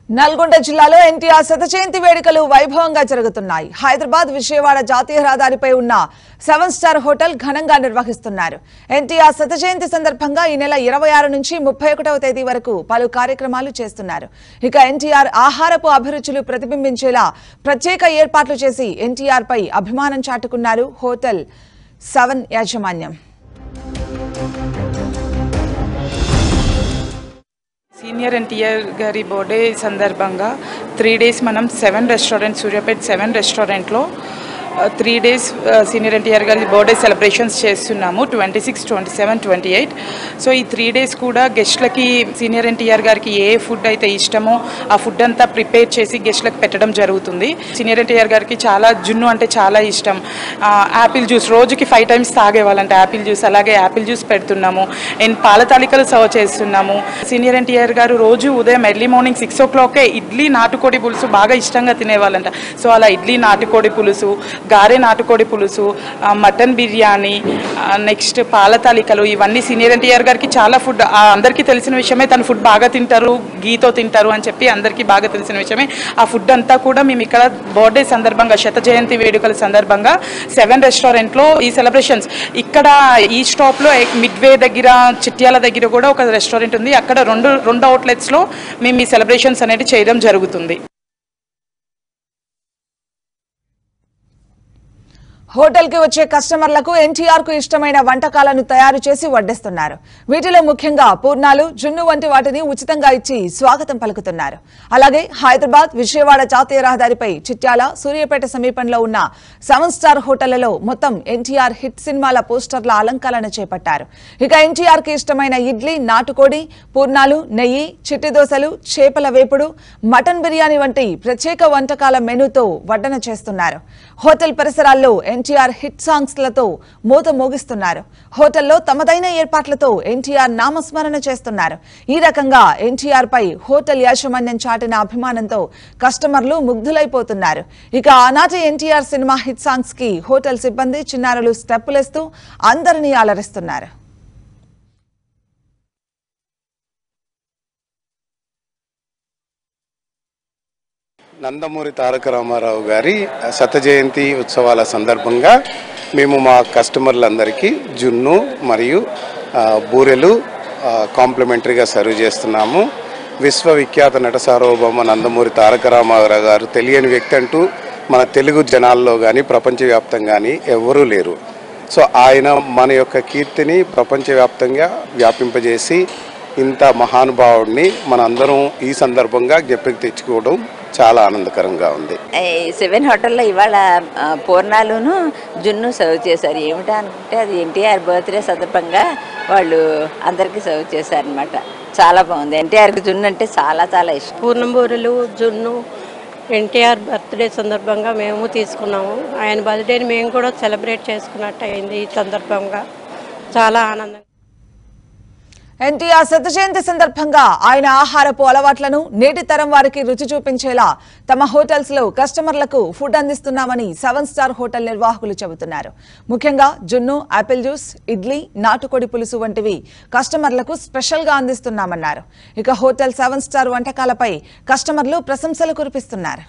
నల్గొండ జిల్లాలో ఎన్టీఆర్ శత జయంతి వేడుకలు వైభవంగా జరుగుతున్నాయి హైదరాబాద్ విజయవాడ జాతీయ రహదారిపై ఉన్న సెవెన్ స్టార్ హోటల్ ఘనంగా నిర్వహిస్తున్నారు ఎన్టీఆర్ శత జయంతి సందర్భంగా ఈ నెల ఇరవై ఆరు నుంచి ముప్పై ఒకటవ తేదీ వరకు పలు కార్యక్రమాలు చేస్తున్నారు ఇక ఎన్టీఆర్ ఆహారపు అభిరుచులు ప్రతిబింబించేలా ప్రత్యేక ఏర్పాట్లు చేసి ఎన్టీఆర్ పై అభిమానం చాటుకున్నారు హోటల్ సెవెన్ యాజమాన్యం సీనియర్ ఎన్టీఆర్ గారి బర్త్డే సందర్భంగా త్రీ డేస్ మనం సెవెన్ రెస్టారెంట్ సూర్యాపేట్ సెవెన్ రెస్టారెంట్లో త్రీ డేస్ సీనియర్ ఎన్టీఆర్ గారి బర్త్డే సెలబ్రేషన్స్ చేస్తున్నాము twenty six twenty seven twenty eight so ఈ త్రీ డేస్ కూడా గెస్ట్లకి సీనియర్ ఎన్టీఆర్ గారికి ఏ ఫుడ్ అయితే ఇష్టమో ఆ ఫుడ్ అంతా ప్రిపేర్ చేసి గెస్ట్లకు పెట్టడం జరుగుతుంది సీనియర్ ఎన్టీఆర్ గారికి చాలా జున్ను అంటే చాలా ఇష్టం ఆ, యాపిల్ జ్యూస్ రోజుకి ఫైవ్ టైమ్స్ తాగేవాళ్ళంట యాపిల్ జ్యూస్ అలాగే యాపిల్ జ్యూస్ పెడుతున్నాము అండ్ పాల తాలికలు సర్వ్ చేస్తున్నాము సీనియర్ ఎన్టీఆర్ గారు రోజు ఉదయం ఎర్లీ మార్నింగ్ సిక్స్ ఓ క్లాకే ఇడ్లీ నాటుకోడి పులుసు బాగా ఇష్టంగా తినేవాళ్ళంట సో అలా ఇడ్లీ నాటుకోడి పులుసు గారె నాటుకోడి పులుసు ఆ, మటన్ బిర్యానీ నెక్స్ట్ పాల తాలికలు ఇవన్నీ సీనియర్ ఎన్టీఆర్ గారికి చాలా ఫుడ్ అందరికీ తెలిసిన విషయమే తను ఫుడ్ బాగా తింటారు గీతో తింటారు అని చెప్పి అందరికీ బాగా తెలిసిన విషయమే ఆ ఫుడ్ అంతా కూడా మేము ఇక్కడ బర్త్డే సందర్భంగా శత జయంతి వేడుకల సందర్భంగా సెవెన్ రెస్టారెంట్లో ఈ సెలబ్రేషన్స్ ఇక్కడ ఈ స్టాప్లో మిడ్వే దగ్గర చిట్యాల దగ్గర కూడా ఒక రెస్టారెంట్ ఉంది అక్కడ రెండు రెండు అవుట్లెట్స్లో మేము ఈ సెలబ్రేషన్స్ అనేది చేయడం జరుగుతుంది హోటల్ కి వచ్చే కస్టమర్లకు ఎన్టీఆర్ కు ఇష్టమైన వంటకాలను తయారు చేసి వడ్డిస్తున్నారు వీటిలో ముఖ్యంగా పూర్ణాలు జున్ను వంటి వాటిని ఉచితంగా ఇచ్చి స్వాగతం పలుకుతున్నారు అలాగే హైదరాబాద్ విజయవాడ జాతీయ రహదారిపై చిట్యాల సూర్యాపేట సమీపంలో ఉన్న సెవెన్ స్టార్ హోటళ్లలో మొత్తం ఎన్టీఆర్ హిట్ సినిమాల పోస్టర్ల అలంకరణ చేపట్టారు ఇక ఎన్టీఆర్ కి ఇష్టమైన ఇడ్లీ నాటుకోడి పూర్ణాలు నెయ్యి చిట్టి దోశలు చేపల వేపుడు మటన్ బిర్యానీ వంటి ప్రత్యేక వంటకాల మెనూతో వడ్డన చేస్తున్నారు హోటల్ పరిసరాల్లో ఎన్టీఆర్ హిట్ సాంగ్స్ లతో మూత మోగిస్తున్నారు హోటల్లో తమదైన ఏర్పాట్లతో ఎన్టీఆర్ నామస్మరణ చేస్తున్నారు ఈ రకంగా ఎన్టీఆర్ పై హోటల్ యాజమాన్యం చాటిన అభిమానంతో కస్టమర్లు ముగ్ధులైపోతున్నారు ఇక ఆనాటి ఎన్టీఆర్ సినిమా హిట్ సాంగ్స్ కి హోటల్ సిబ్బంది చిన్నారులు స్టెప్పులేస్తూ అందరినీ అలరిస్తున్నారు నందమూరి తారక రామారావు గారి శత జయంతి ఉత్సవాల సందర్భంగా మేము మా కస్టమర్లందరికీ జున్ను మరియు ఆ, బూరెలు ఆ, కాంప్లిమెంటరీగా సర్వ్ చేస్తున్నాము విశ్వవిఖ్యాత నట సార్వభౌమ నందమూరి తారక రామారావు గారు తెలియని వ్యక్తి అంటూ మన తెలుగు జనాల్లో కానీ ప్రపంచవ్యాప్తంగా కానీ ఎవ్వరూ లేరు సో ఆయన మన యొక్క కీర్తిని ప్రపంచవ్యాప్తంగా వ్యాపింపజేసి ఇంత మహానుభావుడిని మనందరం ఈ సందర్భంగా జ్ఞప్తికి తెచ్చుకోవడం చాలా ఆనందకరంగా ఉంది ఈ సెవెన్ హోటల్లో ఇవాళ ఆ, పూర్ణాలును జున్ను సర్వ్ చేశారు ఏమిటా అనుకుంటే అది ఎన్టీఆర్ బర్త్డే సందర్భంగా వాళ్ళు అందరికీ సర్వ్ చేశారనమాట చాలా బాగుంది ఎన్టీఆర్కి జున్ను అంటే చాలా చాలా ఇష్టం పూర్ణంబూరులు జున్ను ఎన్టీఆర్ బర్త్డే సందర్భంగా మేము తీసుకున్నాము ఆయన బర్త్డేని మేము కూడా సెలబ్రేట్ చేసుకున్నట్టు అయింది ఈ సందర్భంగా చాలా ఆనందంగా ఎన్టీఆర్ శత జయంతి సందర్భంగా ఆయన ఆహారపు అలవాట్లను నేటి తరం వారికి రుచి చూపించేలా తమ హోటల్స్ లో కస్టమర్లకు ఫుడ్ అందిస్తున్నామని సెవెన్ స్టార్ హోటల్ నిర్వాహకులు చెబుతున్నారు ముఖ్యంగా జున్ను ఆపిల్ జ్యూస్ ఇడ్లీ నాటుకోడి పులుసు వంటివి కస్టమర్లకు స్పెషల్ గా అందిస్తున్నామన్నారు ఇక హోటల్ సెవెన్ స్టార్ వంటకాలపై కస్టమర్లు ప్రశంసలు కురిపిస్తున్నారు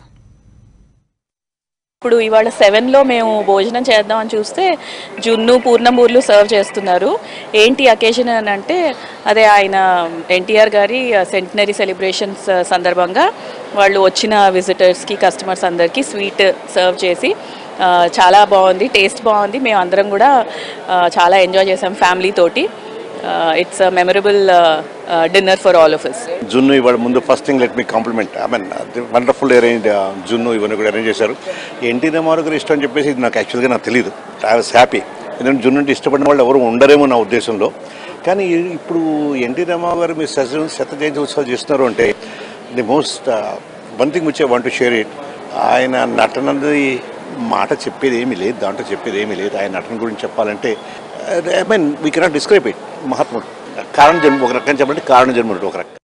ఇప్పుడు ఇవాళ సెవెన్లో మేము భోజనం చేద్దామని చూస్తే జున్ను పూర్ణమూర్లు సర్వ్ చేస్తున్నారు ఏంటి అకేషన్ అని అంటే అదే ఆయన ఎన్టీఆర్ గారి సెంటినరీ సెలబ్రేషన్స్ సందర్భంగా వాళ్ళు వచ్చిన విజిటర్స్కి కస్టమర్స్ అందరికీ స్వీట్ సర్వ్ చేసి ఆ, చాలా బాగుంది టేస్ట్ బాగుంది మేము అందరం కూడా ఆ, చాలా ఎంజాయ్ చేసాం ఫ్యామిలీ తోటి it's memorable dinner for all of us జున్ను ఇవాళ ముందు first thing let me compliment I mean wonderful arrange జున్ను ఇవన్నీ కూడా అరేంజ్ చేశారు ఎన్టీ రామారావు గారు ఇష్టం అని చెప్పేసి ఇది నాకు యాక్చువల్గా నాకు తెలియదు ఐ వాస్ హ్యాపీ ఎందుకంటే జున్ను అంటే ఇష్టపడిన వాళ్ళు ఎవరు ఉండరేమో నా ఉద్దేశంలో కానీ ఇప్పుడు ఎన్టీ రామారావు గారు మీరు శత శత జయంతి ఉత్సవాలు చేస్తున్నారు అంటే the most one thing which I want to share it ఆయన నటనది మాట చెప్పేది ఏమీ లేదు దాంట్లో చెప్పేది ఏమీ లేదు ఆయన నటన గురించి చెప్పాలంటే I mean we cannot describe it మహాత్ముడు కారణ జన్మ ఒక రకంగా చెప్పాలంటే కారణ జన్ముడు ఒక రకంగా